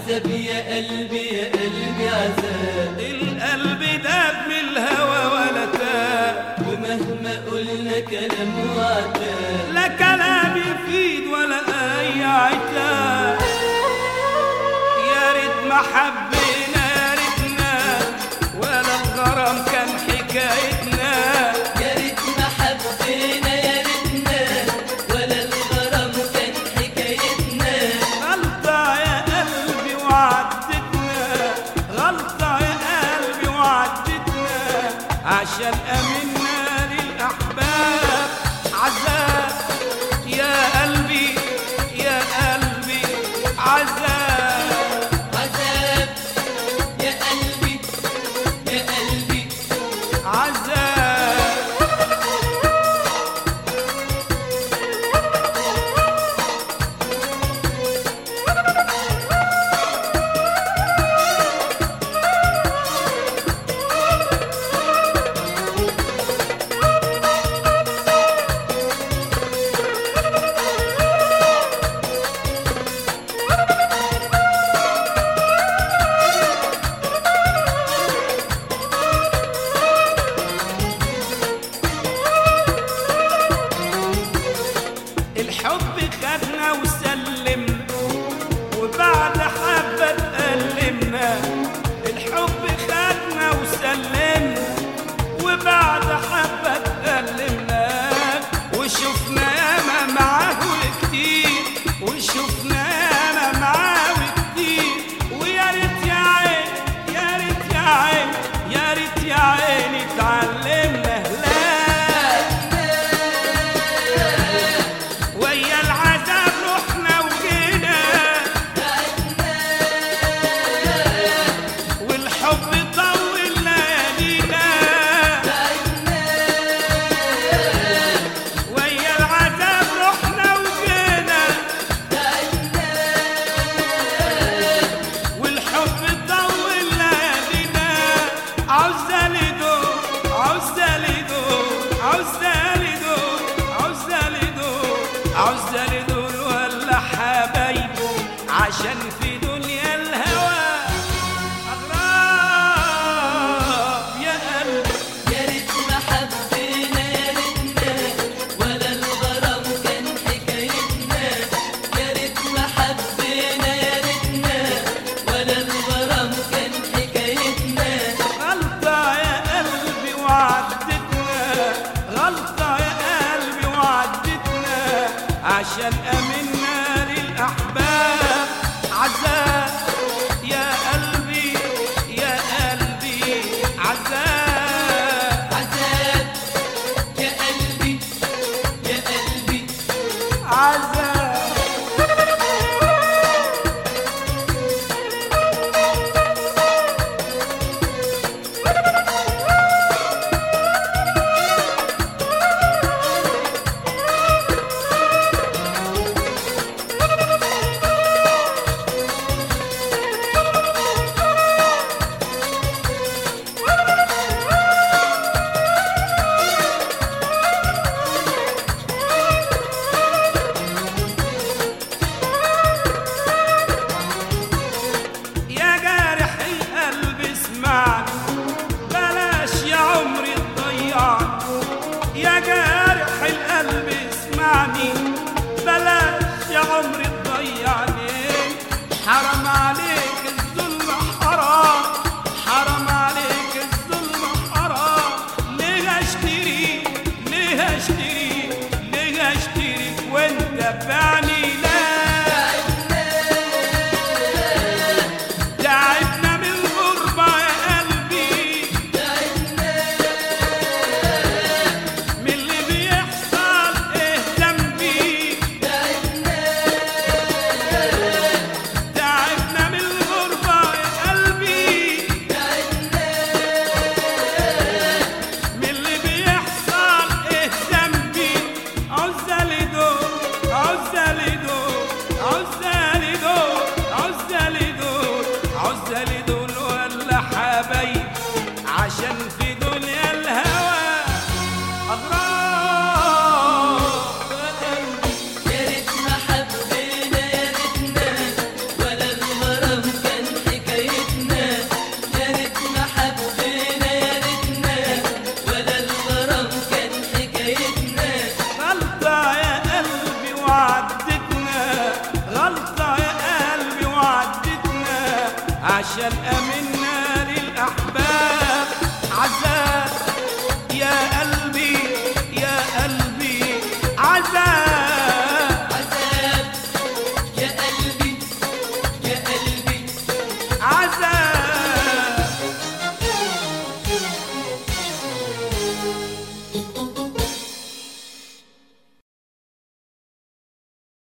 عذاب يا قلبي يا قلبي عذاب القلب داب من الهوى ولا تاب ومهما قلنا كلام وعتاب لا كلام يفيد ولا اي عتاب يا ريت ما حبينا يا ريتنا ولا الغرام كان حكايتنا يا ريت ما حبينا يا ريتنا ولا الغرام كان حكايتنا غلطة يا قلبي وعدتنا غلطة يا قلبي وعدتنا عشان أمنا للأحباب عذاب يا قلبي يا قلبي عذاب عذاب يا قلبي يا قلبي عذاب الحب خدنا وسلمنا وبعد حبة تألمنا الحب خدنا وسلمنا وبعد حبة تألمنا وشفنا ياما معاه كتير وشفنا ياما معاه كتير ويا ريت يا عين يا ريت يا عين يا ريت يا عين اتعلمنا هلاك ويا العذاب رحنا وجينا والحب طول ليالينا ويا العذاب رحنا وجينا والحب طول ليالينا عاوزة لدول عاوزة لدول عاوزة لدول عاوزة لدول عاوزة لدول ولا حبايبه عشان في دنيا الهوى أغراب يا قلبي يا ريت ما حبينا يا ريتنا ولا الغرام كان حكايتنا يا ريت ما حبينا يا ريتنا ولا الغرام كان حكايتنا غلطة يا قلبي وعدتنا غلطة يا قلبي وعدتنا عشان أمنا للأحباب عذاب عشان امن